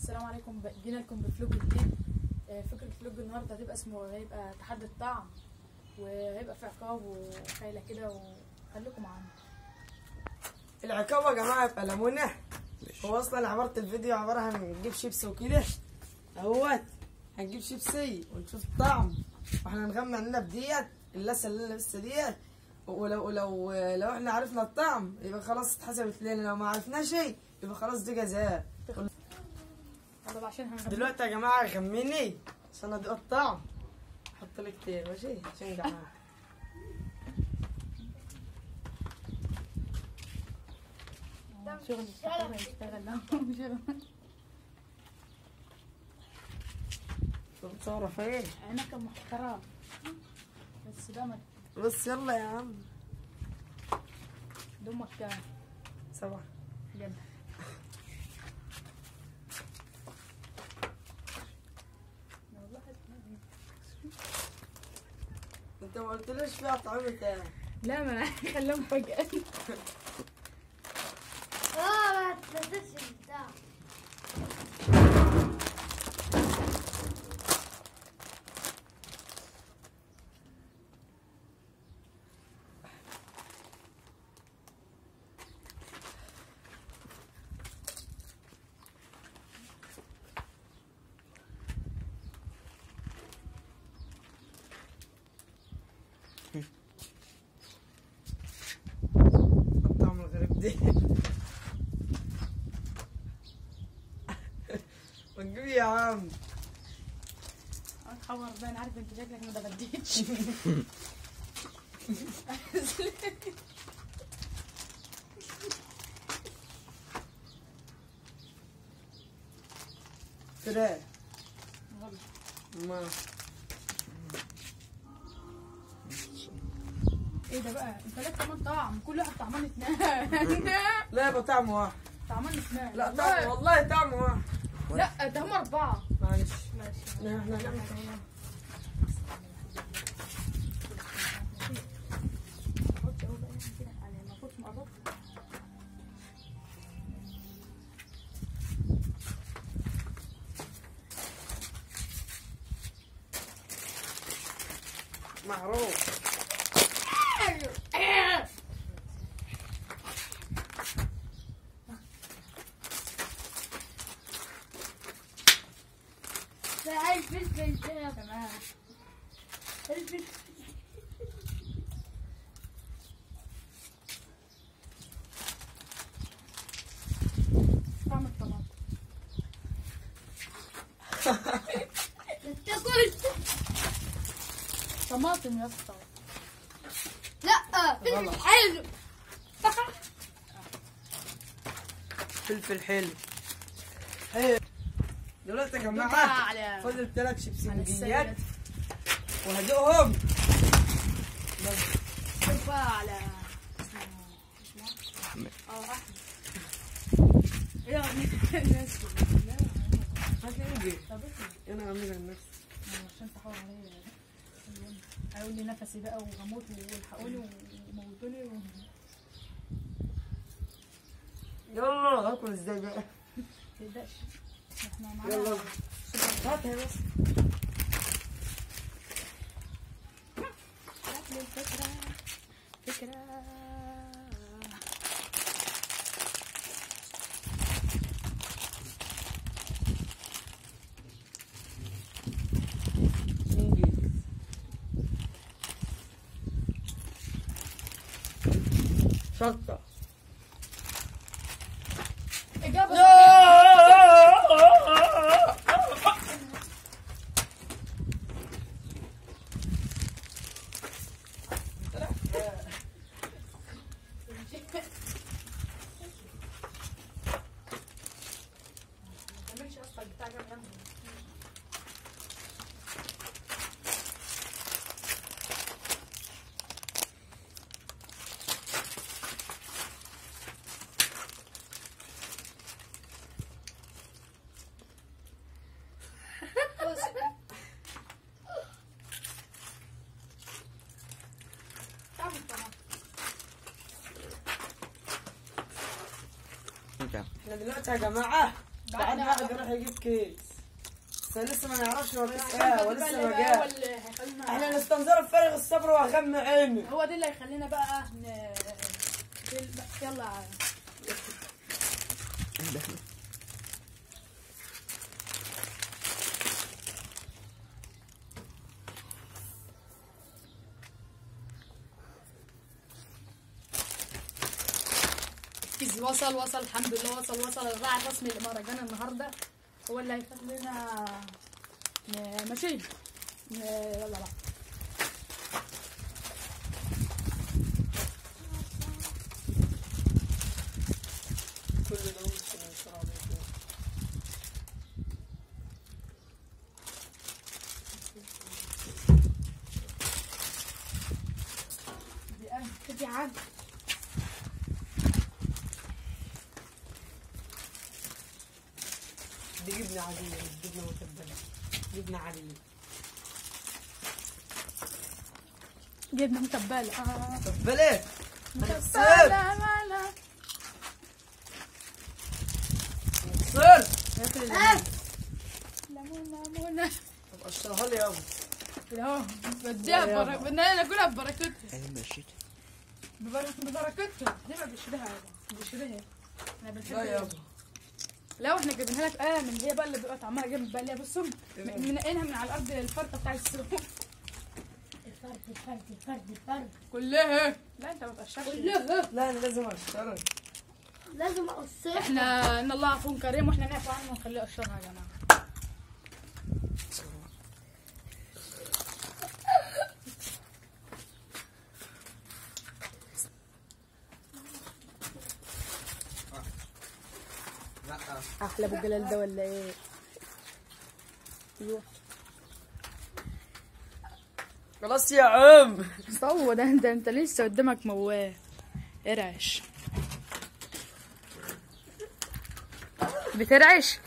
السلام عليكم ب- جينا لكم بفلوج جديد آه، فكرة الفلوج النهارده هتبقى اسمه هيبقى تحدي الطعم وهيبقى في عقاب وخيلة كده وخليكم معانا العقاب يا جماعه يبقى ليمونه هو اصلا عباره الفيديو عباره عن هنجيب شيبسي وكده اهوت هنجيب شيبسي ونشوف الطعم واحنا نغمى لنا بديت اللسه اللي انا لسه ديت ولو ولو لو احنا عرفنا الطعم يبقى خلاص اتحسبت لنا لو ما عرفناش شيء يبقى خلاص دي جزاء يلا بقى عشان هنغمس دلوقتي يا جماعه غميني عشان ادوق الطعم حط لي كتير ماشي عشان جعان شغل الصحراء يشتغل لا شغل بتصور فين عينك محترم بس ده ما بس يلا يا عم دمك كام سبعة جد انت ما قلتليش فيها طعم تاني لا ما خليهم فجأة اه ما تنزلش البتاع الطعم الغريب دي وتجيب يا عم اتحور بقى انا عارف انت شكلك ما اتغديتش فراخ غلط. ما ايه ده بقى انت لك كمان طعم كل واحد طعمان اتنين لا يبقى طعم واحد طعمان اتنين لا طعم والله طعم واحد لا ده هم اربعه معلش ماشي احنا نعمل طعم. حط اهو بقى كده يعني ما اخدش مقرب معروف ده الفلفل ده تمام الفلفل طعم الطماطم تاكل طماطم يا اسطى لا فلفل حلو فلفل حلو حلو دلوقتي يا جماعة على فاضل ثلاث على شيبسينجيات السيد وهدوقهم شوف بقى على اه احمد ايه يا الناس لا هتنجي طب اسمع انا اعملها لنفسي عشان تحاول عليا هيقول لي نفسي بقى وهموت والحقوني وموتوني و... يلا هاكل ازاي بقى تقدرش احنا معانا يلا هاتها بس هات لي الفكرة فكرة انجز شطة إجابة ما تعملش أصلا بتاع جنب جنب. طعم الطماطم. احنا دلوقتي يا جماعة بعد ما واحد يروح يجيب كيس بس لسه ما نعرفش هو كيس عشان ايه خاطر هو بقى لسه اللي ما بقى هو جاش اللي هيخلينا احنا نستنظر بفارغ الصبر واغمى عيني هو ده اللي هيخلينا بقى ن... يلا كيز وصل وصل الحمد لله وصل وصل الراعي الرسمي لمهرجان النهارده هو اللي هيخلينا ن- ماشي ن- يلا بقى كل ده مش هنشرب عليه. دي أنا دي عاد دي جبنة عادية مش جبنة متبلة جبنة عادية جبنه متبله اه متبلة متبله صرت لا لا صرت ياكل الليمون ليمونه ليمونه طب قشرها لي يابا اهو بديها لا ببركة يابا. بدنا ناكلها ببركتها انا مشيت ببركة ببركتها دي ما بنشتريها يابا بنشتريها احنا بنحب لا يابا لو احنا جايبينها لك اه من اللي هي بقى اللي بيبقى طعمها جامد بقى اللي هي بصوا م- منقينها من على الارض الفرقه بتاع السوق الفرد الفرد الفرد الفرد كلها لا انت ما تقشرش كلها لا انا لازم اشتغل لازم اقصها احنا ان الله عفو كريم واحنا نعفو عنه ونخليه يقشرها يا جماعه احلى ابو جلال ده ولا ايه ايوه خلاص يا عم صو ده انت انت لسه قدامك موال ارعش بترعش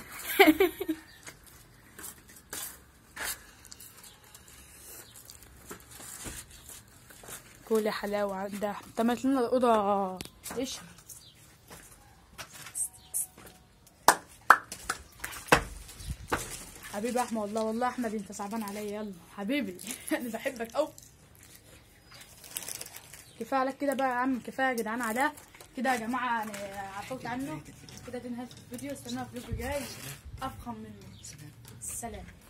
كل حلاوة عندها تمت لنا الأوضة ايش حبيبي احمد والله والله احمد انت صعبان عليا يلا حبيبي انا بحبك قوي كفايه عليك كده بقى يا عم كفايه يا جدعان على كده يا جماعه انا عفوت عنه كده دي نهايه الفيديو استنوا في الفيديو جاي افخم منه سلام